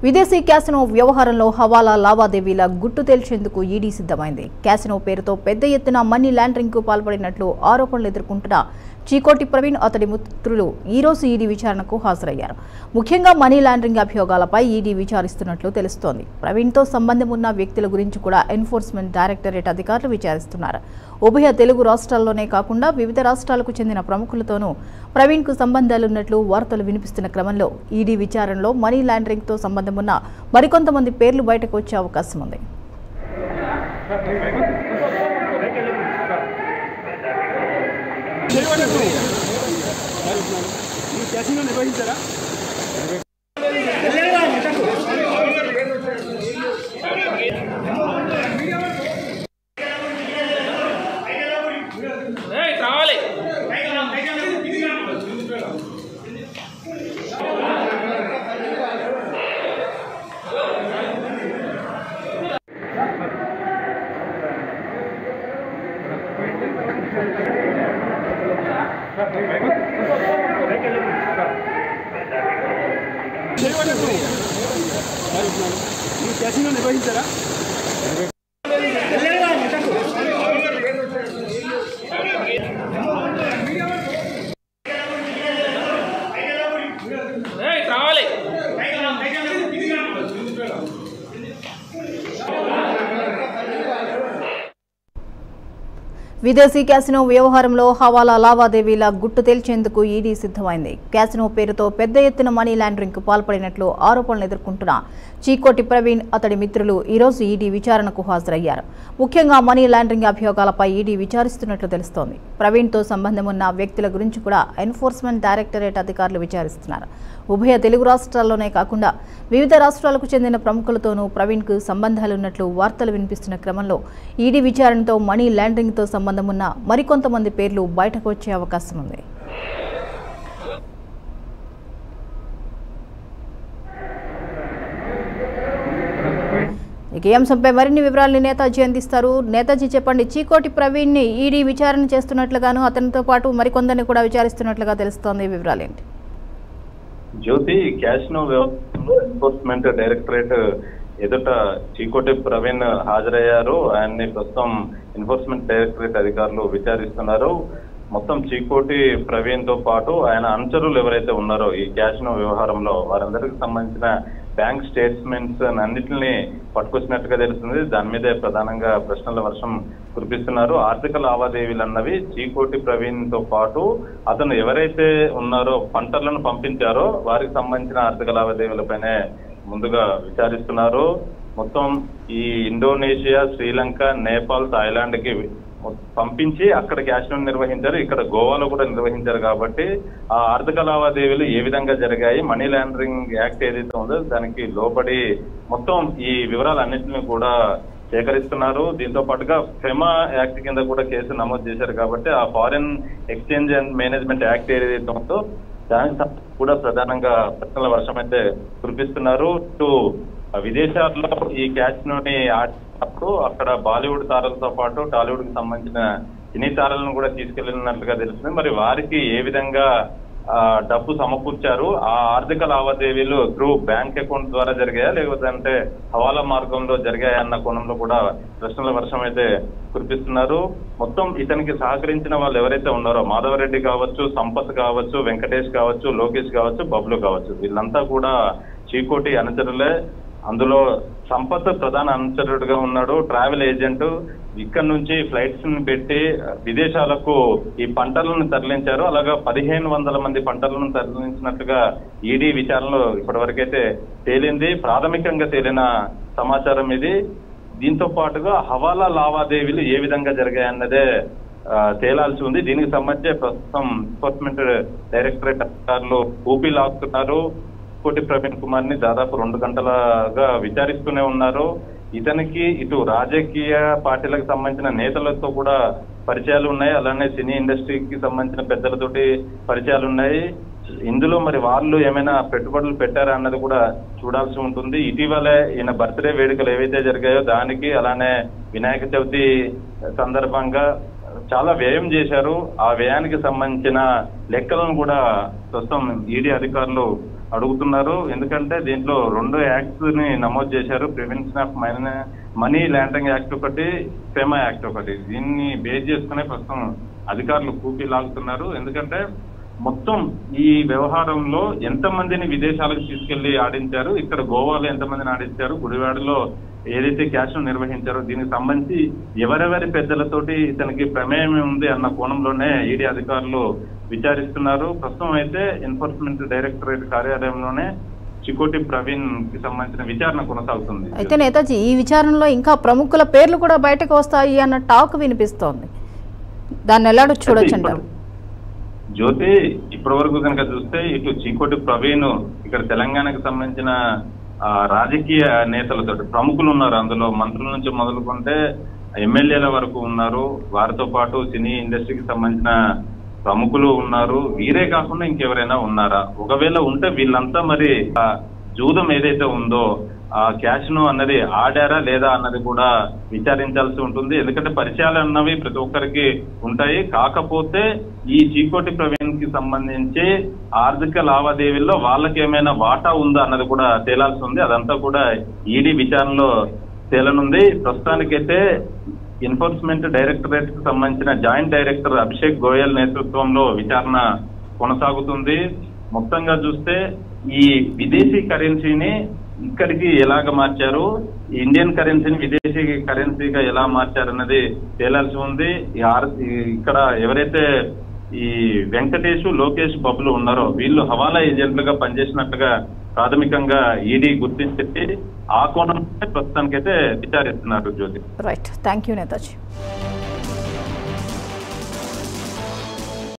విదేశీ క్యాసినో వ్యవహారంలో హవాలా లావాదేవీల గుట్టు తేల్చేందుకు ఈడీ సిద్ధమైంది క్యాసినో పేరుతో పెద్ద ఎత్తున మనీ లాండరింగ్ కు పాల్పడినట్లు ఆరోపణలు ఎదుర్కొంటున్న చీకోటి ప్రవీణ్ అతడి మిత్రులు ఈ రోజు ఈడీ విచారణకు హాజరయ్యారు ముఖ్యంగా మనీ లాండరింగ్ అభియోగాలపై ఈడీ విచారిస్తున్నట్లు తెలుస్తోంది ప్రవీణ్తో సంబంధం ఉన్న వ్యక్తుల గురించి కూడా ఎన్ఫోర్స్మెంట్ డైరెక్టరేట్ అధికారులు విచారిస్తున్నారు ఉభయ తెలుగు రాష్ట్రాల్లోనే కాకుండా వివిధ రాష్ట్రాలకు చెందిన ప్రముఖులతోనూ ప్రవీణ్కు సంబంధాలున్నట్లు వార్తలు వినిపిస్తున్న క్రమంలో ఈడీ విచారణలో మనీ లాండరింగ్తో సంబంధం ఉన్న మరికొంతమంది పేర్లు బయటకు వచ్చే అవకాశం ఉంది ఏయ్, రావాలి ఏయ్, రావాలి విదేశీ క్యాసినో వ్యవహారంలో హవాలా లావాదేవీల గుట్టు తేల్చేందుకు ఈడీ సిద్ధమైంది క్యాసినో పేరుతో పెద్ద ఎత్తున మనీ లాండరింగ్ కు పాల్పడినట్లు ఆరోపణలు ఎదుర్కొంటున్న చీకోటి ప్రవీణ్ అతడి మిత్రులు ఈ రోజు ఈడీ విచారణకు హాజరయ్యారు ముఖ్యంగా మనీ లాండరింగ్ అభియోగాలపై ఈడీ విచారిస్తున్నట్లు తెలుస్తోంది ప్రవీణ్తో సంబంధం ఉన్న వ్యక్తుల గురించి కూడా ఎన్ఫోర్స్మెంట్ డైరెక్టరేట్ అధికారులు విచారిస్తున్నారు ఉభయ తెలుగు రాష్ట్రాల్లోనే కాకుండా వివిధ రాష్ట్రాలకు చెందిన ప్రముఖులతోనూ ప్రవీణ్కు సంబంధాలున్నట్లు వార్తలు వినిపిస్తున్న క్రమంలో ఈడీ విచారణతో మనీ లాండరింగ్తో సంబంధం ఉన్న మరికొంతమంది పేర్లు బయటకు వచ్చే అవకాశం ఉంది ఇక ఈ అంశంపై మరిన్ని వివరాలని నేతాజీ అందిస్తారు నేతాజీ చెప్పండి చీకోటి ప్రవీణ్ ని ఈడీ విచారణ చేస్తున్నట్లుగాను అతనితో పాటు మరికొందరిని కూడా విచారిస్తున్నట్లుగా తెలుస్తోంది ఈ వివరాలు ఏంటి జ్యోతి క్యాష్నో వ్యవస్థలో ఎన్ఫోర్స్మెంట్ డైరెక్టరేట్ ఎదుట చీకోటి ప్రవీణ్ హాజరయ్యారు ఆయన్ని ప్రస్తుతం ఎన్ఫోర్స్మెంట్ డైరెక్టరేట్ అధికారులు విచారిస్తున్నారు మొత్తం చీకోటి ప్రవీణ్ తో పాటు ఆయన అనుచరులు ఎవరైతే ఉన్నారో ఈ క్యాష్నో వ్యవహారంలో వారందరికి సంబంధించిన బ్యాంక్ స్టేట్మెంట్స్ అన్నింటిని పట్టుకొచ్చినట్టుగా తెలుస్తుంది దాని మీదే ప్రధానంగా ప్రశ్నల వర్షం కురిపిస్తున్నారు ఆర్థిక లావాదేవీలు అన్నవి చీకోటి ప్రవీణ్ తో పాటు అతను ఎవరైతే ఉన్నారో పంటలను పంపించారో వారికి సంబంధించిన ఆర్థిక లావాదేవీలపైనే ముందుగా విచారిస్తున్నారు మొత్తం ఈ ఇండోనేషియా శ్రీలంక నేపాల్ థాయిలాండ్ కి పంపించి అక్కడ క్యాష్ నిర్వహించారు ఇక్కడ గోవాలో కూడా నిర్వహించారు కాబట్టి ఆ ఆర్థిక లావాదేవీలు ఏ విధంగా జరిగాయి మనీ లాండరింగ్ యాక్ట్ ఏదైతే ఉందో దానికి లోబడి మొత్తం ఈ వివరాలన్నింటినీ కూడా సేకరిస్తున్నారు దీంతో పాటుగా ఫెమా యాక్ట్ కింద కూడా కేసు నమోదు చేశారు కాబట్టి ఆ foreign exchange and management act ఏదైతే ఉందో దానికి సంబంధించి కూడా ప్రధానంగా ప్రశ్నల వర్షం అయితే కురిపిస్తున్నారు టు విదేశాల్లో ఈ క్యాచ్ ని ఆడినప్పుడు అక్కడ బాలీవుడ్ తారలతో పాటు టాలీవుడ్ కి సంబంధించిన సినీ తారలను కూడా తీసుకెళ్లినట్లుగా తెలుస్తుంది మరి వారికి ఏ విధంగా ఆ, డబ్బు సమకూర్చారు ఆ ఆర్థిక లావాదేవీలు త్రూ బ్యాంక్ అకౌంట్ ద్వారా జరిగాయా లేకపోతే అంటే హవాలా మార్గంలో జరిగాయా అన్న కోణంలో కూడా ప్రశ్నల వర్షం అయితే కురిపిస్తున్నారు మొత్తం ఇతనికి సహకరించిన వాళ్ళు ఎవరైతే ఉన్నారో మాధవరెడ్డి కావచ్చు సంపత్ కావచ్చు వెంకటేష్ కావచ్చు లోకేష్ కావచ్చు బబ్లు కావచ్చు వీళ్ళంతా కూడా చీకోటి అనుచరులే అందులో సంపత్ ప్రధాన అనుచరుడుగా ఉన్నాడు ట్రావెల్ ఏజెంట్ ఇక్కడ నుంచి ఫ్లైట్స్ ని పెట్టి విదేశాలకు ఈ పంటలను తరలించారు అలాగా పదిహేను వందల మంది పంటలను తరలించినట్లుగా ఈడీ విచారణలో ఇప్పటివరకైతే తేలింది ప్రాథమికంగా తేలిన సమాచారం ఇది దీంతో పాటుగా హవాలా లావాదేవీలు ఏ విధంగా జరిగాయన్నదే ఆ, తేలాల్సి ఉంది దీనికి సంబంధించి ప్రస్తుతం ఎన్ఫోర్స్మెంట్ డైరెక్టరేట్ అధికారులు ఊపి లాక్కున్నారు కోటి ప్రవీణ్ కుమార్ ని దాదాపు రెండు గంటలుగా విచారిస్తూనే ఉన్నారు ఇతనికి ఇటు రాజకీయ పార్టీలకు సంబంధించిన నేతలతో కూడా పరిచయాలు ఉన్నాయి అలానే సినీ ఇండస్ట్రీకి సంబంధించిన పెద్దలతోటి పరిచయాలు ఉన్నాయి ఇందులో మరి వాళ్ళు ఏమైనా పెట్టుబడులు పెట్టారా అన్నది కూడా చూడాల్సి ఉంటుంది ఇటీవలే ఈయన బర్త్డే వేడుకలు ఏవైతే జరిగాయో దానికి అలానే వినాయక చవితి సందర్భంగా చాలా వ్యయం చేశారు ఆ వ్యయానికి సంబంధించిన లెక్కలను కూడా ప్రస్తుతం ఈడీ అధికారులు అడుగుతున్నారు ఎందుకంటే దీంట్లో రెండు యాక్ట్స్ ని నమోదు చేశారు prevention of money money laundering act ఒకటి ఫేమా యాక్ట్ ఒకటి దీన్ని బేస్ చేసుకునే ప్రస్తుతం అధికారులు కూపీ లాగుతున్నారు ఎందుకంటే మొత్తం ఈ వ్యవహారంలో ఎంతమందిని విదేశాలకు తీసుకెళ్లి ఆడించారు ఇక్కడ గోవాలో ఎంతమందిని ఆడించారు గుడివాడలో ఏదైతే క్యాష్ నిర్వహించారో దీనికి సంబంధించి ఎవరెవరి పెద్దలతోటి ఇతనికి ప్రమేయం ఉంది అన్న కోణంలోనే ఈడీ అధికారులు విచారిస్తున్నారు ప్రస్తుతం అయితే ఎన్ఫోర్స్మెంట్ డైరెక్టరేట్ కార్యాలయంలోనే చికోటి ప్రవీణ్ కి సంబంధించిన విచారణ కొనసాగుతుంది అయితే నేతాజీ ఈ విచారణలో ఇంకా ప్రముఖుల పేర్లు కూడా బయటకు వస్తాయి అన్న టాక్ వినిపిస్తోంది దాన్ని ఎలాడో చూడొచ్చు అంటారు జ్యోతి ఇప్పటి వరకు కనుక చూస్తే ఇటు చీకోటి ప్రవీణ్ ఇక్కడ తెలంగాణకు సంబంధించిన ఆ, రాజకీయ నేతలతో ప్రముఖులు ఉన్నారు అందులో మంత్రుల నుంచి మొదలుకుంటే ఎమ్మెల్యేల వరకు ఉన్నారు వారితో పాటు సినీ ఇండస్ట్రీకి సంబంధించిన ప్రముఖులు ఉన్నారు వీరే కాకుండా ఇంకెవరైనా ఉన్నారా ఒకవేళ ఉంటే వీళ్ళంతా మరి ఆ జూదం ఏదైతే ఉందో ఆ క్యాష్ ను అన్నది ఆడారా లేదా అన్నది కూడా విచారించాల్సి ఉంటుంది ఎందుకంటే పరిచయాలు అన్నవి ప్రతి ఒక్కరికి ఉంటాయి కాకపోతే ఈ చీకోటి ప్రవీణ్ కి సంబంధించి ఆర్థిక లావాదేవీల్లో వాళ్ళకి ఏమైనా వాటా ఉందా అన్నది కూడా తేలాల్సి ఉంది అదంతా కూడా ఈడీ విచారణలో తేలనుంది ప్రస్తుతానికైతే ఎన్ఫోర్స్మెంట్ డైరెక్టరేట్ కు సంబంధించిన జాయింట్ డైరెక్టర్ అభిషేక్ గోయల్ నేతృత్వంలో విచారణ కొనసాగుతుంది మొత్తంగా చూస్తే ఈ విదేశీ కరెన్సీని ఇక్కడికి ఎలాగ మార్చారు ఇండియన్ కరెన్సీని విదేశీ కరెన్సీగా ఎలా మార్చారు అన్నది తేలాల్సి ఉంది ఈ ఆర్- ఈ- ఇక్కడ ఎవరైతే ఈ వెంకటేష్ లోకేష్ బబులు ఉన్నారో వీళ్ళు హవాలా ఏజెంట్లుగా పనిచేసినట్టుగా ప్రాథమికంగా ఈడీ గుర్తించి ఆ కోణం ప్రస్తుతానికైతే విచారిస్తున్నారు Jyothi right thank you Netaji